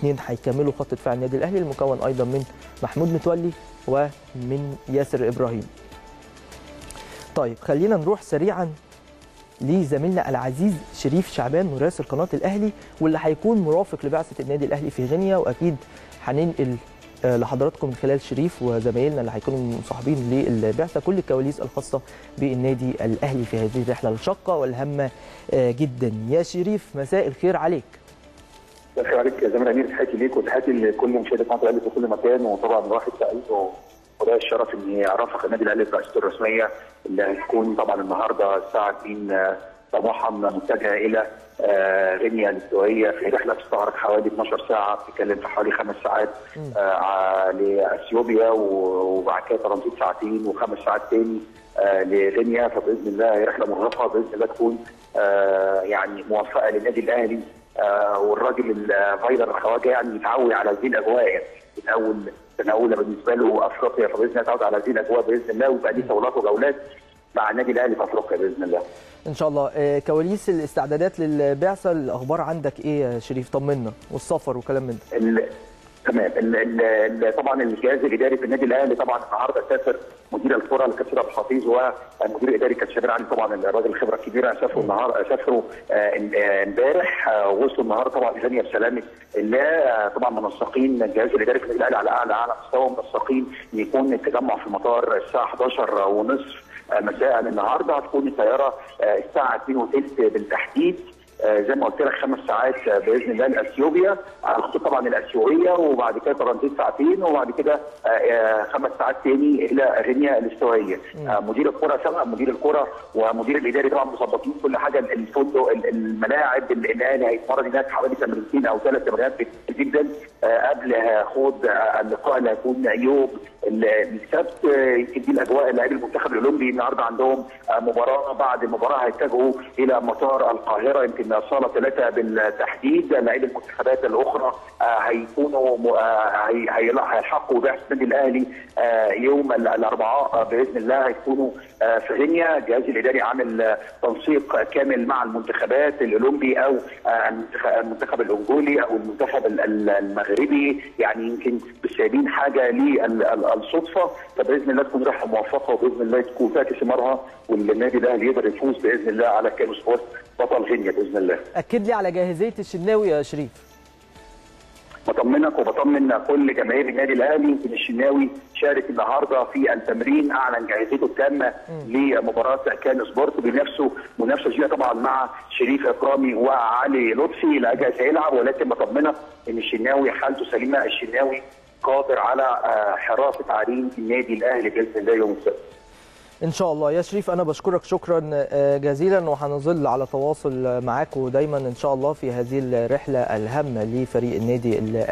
اثنين هيكملوا خط دفاع النادي الاهلي المكون ايضا من محمود متولي ومن ياسر ابراهيم طيب خلينا نروح سريعا لزميلنا العزيز شريف شعبان مراسل قناه الاهلي واللي هيكون مرافق لبعثه النادي الاهلي في غينيا واكيد هننقل آه، لحضراتكم من خلال شريف وزمايلنا اللي هيكونوا مصاحبين للبعثه كل الكواليس الخاصه بالنادي الاهلي في هذه الرحله الشاقه والهامه آه، جدا يا شريف مساء الخير عليك مساء عليك يا زميل امير تحياتي ليك وتحياتي لكل مشاهدة قناه الاهلي في كل مكان وطبعا واحد سعيد وده الشرف اني ارافق النادي الاهلي برئاسته الرسميه اللي هتكون طبعا النهارده الساعه 2 صباحا متجهه الى آه، غينيا الاستوائيه في رحله تستغرق حوالي 12 ساعه بتتكلم في حوالي خمس ساعات آه، لاثيوبيا و- وبعد كده ترانزيت ساعتين وخمس ساعات تاني آه، لغينيا فباذن الله هي رحله مرهقه باذن الله تكون آه، يعني موفقه للنادي الاهلي آه، والراجل الفايلر الخواجه يعني يتعود على هذه الاجواء يعني من اول سنه اولى بالنسبه له افريقيا فباذن الله يتعود على هذه الاجواء باذن الله ويبقى ليه جولات وجولات مع النادي الاهلي في افريقيا باذن الله. ان شاء الله آه، كواليس الاستعدادات للبعثه الاخبار عندك ايه يا شريف طمنا والسفر وكلام من ده ال- تمام ال- ال- ال- طبعا الجهاز الاداري في النادي الاهلي طبعا النهارده سافر مدير الكره الكابتن عبد الحفيظ والمدير الاداري كابتن شابير علي طبعا الراجل الخبره الكبيره سافروا النهار سافروا آه، ام- آه، امبارح آه، وصلوا النهارده طبعا غينيا بسلامه الله آه، طبعا منسقين الجهاز الاداري في النادي الاهلي على اعلى اعلى مستوى منسقين ان يكون التجمع في المطار الساعه 11 ونصف آه، مساء النهارده هتكون الطياره آه، الساعه 2 وثلث بالتحديد آه، زي ما قلت لك خمس ساعات آه، باذن الله لاثيوبيا على الخطوط طبعا الاثيوبيه وبعد كده ترانزيت ساعتين وبعد كده آه، آه، خمس ساعات تاني الى غينيا الاستوائيه آه، مدير الكره سبق مدير الكره ومدير الاداري طبعا مظبطين كل حاجه الفندق ال- الملاعب ال- الاهلي هيتمرن هناك حوالي تمرينتين او ثلاث تمرينات كتير جدا آه، قبل خوض آه، اللقاء اللي هيكون يوم ال- السبت آه، يمكن دي الاجواء لاعبي المنتخب الاولمبي النهارده عندهم آه، مباراه بعد المباراه هيتجهوا الى مطار القاهره يمكن صاله ثلاثه بالتحديد لاعبي المنتخبات الاخرى آه، هيكونوا م- آه، هي- هي- هيلحقوا بعثه النادي الاهلي آه، يوم ال- الاربعاء آه، باذن الله هيكونوا آه، في غينيا الجهاز الاداري عامل آه، تنسيق كامل مع المنتخبات الاولمبي او آه، المنتخ- المنتخب الانجولي او المنتخب ال- ال- المغربي يعني يمكن مش سايبين حاجه للصدفه فباذن الله تكون رحله موفقه وباذن الله تكون تاتي ثمارها والنادي الاهلي يقدر يفوز باذن الله على كانو سبورت بطل غينيا باذن الله. اكد لي على جاهزيه الشناوي يا شريف بطمنك وبطمن كل جماهير النادي الاهلي يمكن الشناوي شارك النهارده في التمرين اعلن جاهزيته التامه لمباراه كان سبورت بينافسوا منافسه شديده طبعا مع شريف اكرامي وعلي لطفي لا جاهز هيلعب ولكن بطمنك ان الشناوي حالته سليمه الشناوي قادر على آه، حراسه عرين النادي الاهلي باذن الله يوم السبت. ان شاء الله يا شريف انا بشكرك شكرا آه، جزيلا وهنظل على تواصل معاك ودايما ان شاء الله في هذه الرحله الهامه لفريق النادي الاهلي